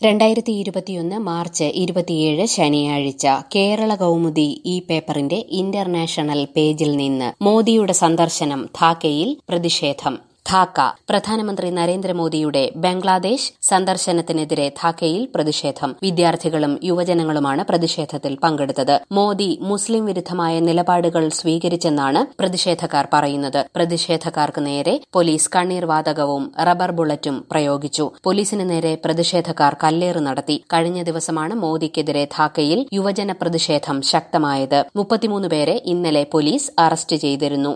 രണ്ടായിരത്തി ഇരുപത്തിയൊന്ന് മാർച്ച് ഇരുപത്തിയേഴ് ശനിയാഴ്ച കേരള കൗമുദി ഈ പേപ്പറിന്റെ ഇന്റർനാഷണൽ പേജിൽ നിന്ന് മോദിയുടെ സന്ദർശനം ധാക്കയിൽ പ്രതിഷേധം ധാക്ക പ്രധാനമന്ത്രി നരേന്ദ്രമോദിയുടെ ബംഗ്ലാദേശ് സന്ദർശനത്തിനെതിരെ ധാക്കയിൽ പ്രതിഷേധം വിദ്യാർത്ഥികളും യുവജനങ്ങളുമാണ് പ്രതിഷേധത്തിൽ പങ്കെടുത്തത് മോദി മുസ്ലിം വിരുദ്ധമായ നിലപാടുകൾ സ്വീകരിച്ചെന്നാണ് പ്രതിഷേധക്കാർ പറയുന്നത് പ്രതിഷേധക്കാർക്ക് നേരെ പോലീസ് കണ്ണീർ വാതകവും റബ്ബർ ബുള്ളറ്റും പ്രയോഗിച്ചു പോലീസിന് നേരെ പ്രതിഷേധക്കാർ കല്ലേറ് നടത്തി കഴിഞ്ഞ ദിവസമാണ് മോദിക്കെതിരെ ധാക്കയിൽ യുവജന പ്രതിഷേധം ശക്തമായത് മുപ്പത്തിമൂന്ന് പേരെ ഇന്നലെ പോലീസ് അറസ്റ്റ് ചെയ്തിരുന്നു